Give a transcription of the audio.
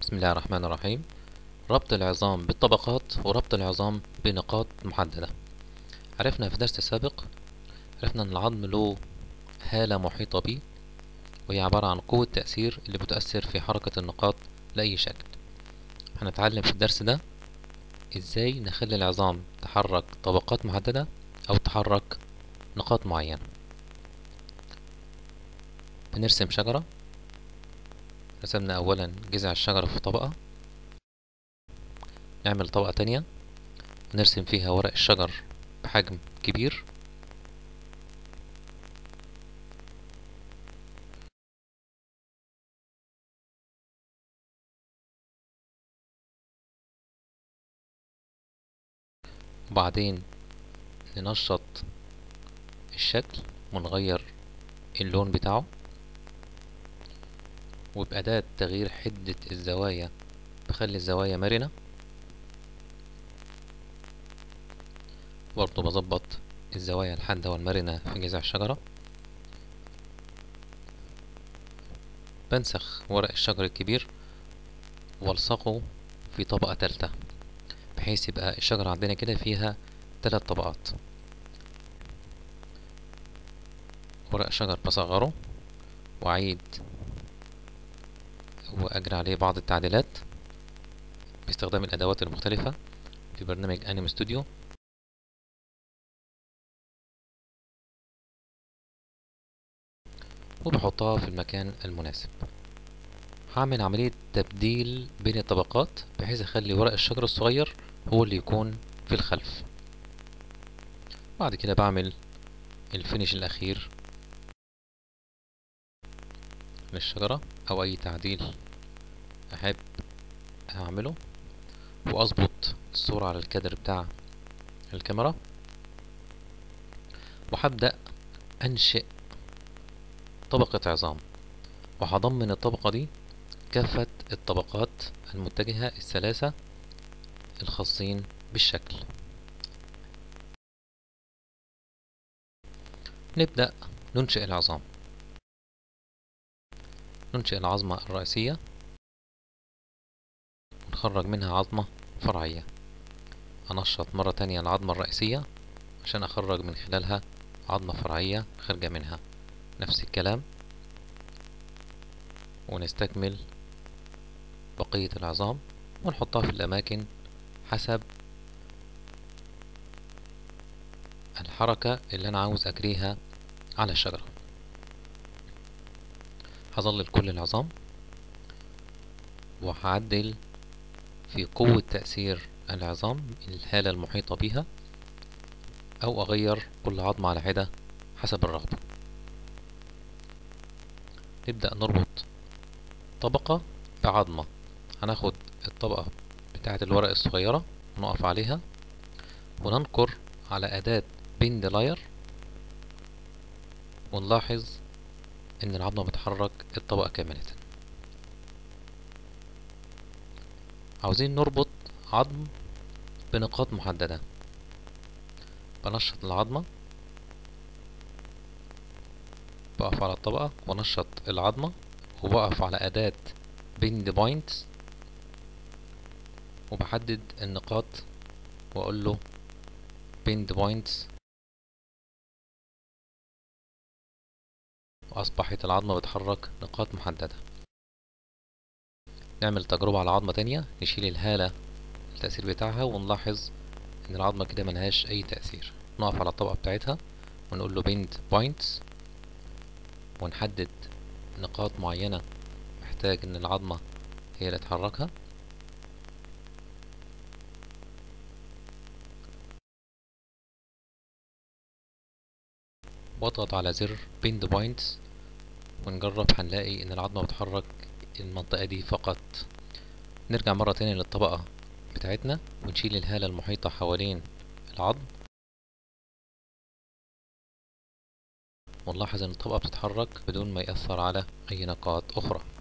بسم الله الرحمن الرحيم ربط العظام بالطبقات وربط العظام بنقاط محددة عرفنا في درس السابق عرفنا ان العظم له هالة محيطة به وهي عبارة عن قوة تأثير اللي بتؤثر في حركة النقاط لأي شكل هنتعلم في الدرس ده ازاي نخلي العظام تحرك طبقات محددة او تحرك نقاط معينة بنرسم شجرة رسمنا اولا جذع الشجرة في طبقة نعمل طبقة تانية نرسم فيها ورق الشجر بحجم كبير وبعدين ننشط الشكل ونغير اللون بتاعه وبأداة تغيير حدة الزوايا بخلي الزوايا مرنة برضه بظبط الزوايا الحادة والمرنة في جذع الشجرة بنسخ ورق الشجر الكبير والصقه في طبقة تالتة بحيث يبقى الشجرة عندنا كده فيها تلات طبقات ورق الشجر بصغره وأعيد وأجري عليه بعض التعديلات باستخدام الأدوات المختلفة في برنامج أنيم ستوديو وبحطها في المكان المناسب هعمل عملية تبديل بين الطبقات بحيث أخلي ورق الشجر الصغير هو اللي يكون في الخلف بعد كده بعمل الفينش الأخير للشجرة أو أي تعديل أحب أعمله وأظبط الصورة على الكادر بتاع الكاميرا وهبدأ أنشئ طبقة عظام وهضمن الطبقة دي كافة الطبقات المتجهة الثلاثة الخاصين بالشكل نبدأ ننشئ العظام ننشئ العظمة الرئيسية ونخرج منها عظمة فرعية أنشط مرة تانية العظمة الرئيسية عشان أخرج من خلالها عظمة فرعية خارجة منها نفس الكلام ونستكمل بقية العظام ونحطها في الأماكن حسب الحركة اللي أنا عاوز أجريها على الشجرة هظلل كل العظام وهعدل في قوة تأثير العظام الهالة المحيطة بها أو أغير كل عظمة على حدة حسب الرغبة نبدأ نربط طبقة بعظمة هناخد الطبقة بتاعة الورق الصغيرة ونقف عليها وننقر على أداة بند لاير ونلاحظ إن العظمة بتحرك الطبقة كاملة عاوزين نربط عظم بنقاط محددة بنشط العظمة بقف على الطبقة ونشط العظمة وبقف على أداة بند بوينتس وبحدد النقاط وأقول له بند بوينتس وأصبحت العظمة بتحرك نقاط محددة نعمل تجربة على عظمة تانية نشيل الهالة التأثير بتاعها ونلاحظ إن العظمة كده ملهاش أي تأثير نقف على الطبقة بتاعتها ونقول له بند بوينتس ونحدد نقاط معينة محتاج إن العظمة هي اللي تحركها واضغط على زر بيند بوينتس ونجرب هنلاقي ان العظمة بتحرك المنطقة دي فقط نرجع مرة تانية للطبقة بتاعتنا ونشيل الهالة المحيطة حوالين العظم ونلاحظ ان الطبقة بتتحرك بدون ما يأثر على اي نقاط اخرى